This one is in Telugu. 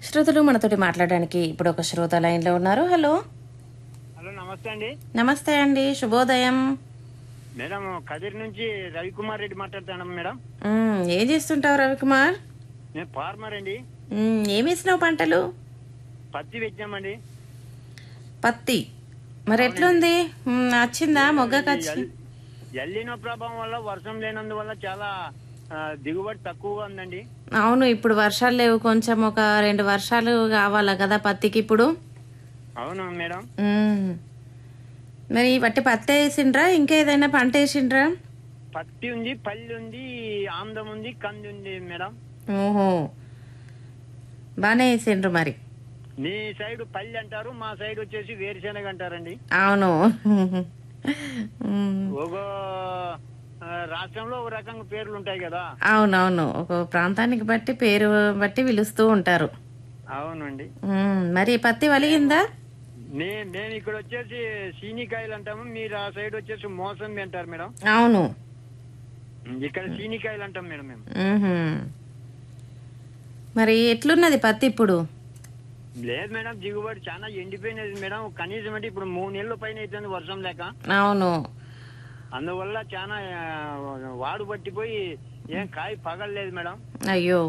శ్రోతలు మనతోటి మాట్లాడడానికి ఇప్పుడు ఒక శ్రోత లైన్ లో ఉన్నారు హలో హలో నమస్తే అండి నమస్తే అండి శుభోదయం మేడం కదిరి నుంచి రవికుమార్ రెడ్డి మాట్లాడుతున్నాం మేడం మ్మ్, ఏం చేస్తుంటావు రవికుమార్ నేను ఫార్మర్ అండి మ్మ్, ఏమి వేసినావు పంటలు పత్తి పెట్టామండి పత్తి మరి ఎట్లుంది మ్మ్, వచ్చిందా మొగ్గకు వచ్చి ఎల్లినో ప్రభావం వల్ల వర్షం లేనందువల్ల చాలా ఆ, దిగుబడి తక్కువగా ఉందండి అవును ఇప్పుడు వర్షాలు లేవు కొంచెం ఒక రెండు వర్షాలు కావాలా కదా పత్తికి ఇప్పుడు అవును మేడం మ్మ్. మరి వట్టి పత్తి వేసిండ్రా ఇంకేదైనా పంట వేసిండ్రా పత్తి ఉంది పల్లి ఉంది ఆమ్దం ఉంది కంది ఉంది మేడం ఓహో బాగానే వేసిండ్రు మరి మీ సైడ్ పల్లి అంటారు మా సైడ్ వచ్చేసి వేరుశెనగ అంటారండి అవును మ్మ్. ఒక ఆ, రాష్ట్రంలో ఒక రకంగా పేర్లు ఉంటాయి కదా అవునవును ఒక ప్రాంతానికి బట్టి పేరు బట్టి పిలుస్తూ ఉంటారు అవునండి మ్మ్. మరి పత్తి వలిగిందా నే నేను ఇక్కడ వచ్చేసి సీనికాయలు అంటాము మీరు ఆ సైడ్ వచ్చేసి మోసంబి అంటారు మేడం అవును ఇక్కడ సీనికాయలు అంటాం మేడం మేము మ్మ్హ్మ్. మరి ఎట్లున్నది పత్తి ఇప్పుడు లేదు మేడం దిగుబడి చాలా ఎండిపోయినది మేడం కనీసం అంటే ఇప్పుడు మూడు నెలల పైన అవుతుంది వర్షం లేక అవును అందువల్ల చాలా ఆ, వాడు పట్టిపోయి ఏం కాయ పగలలేదు మేడం అయ్యో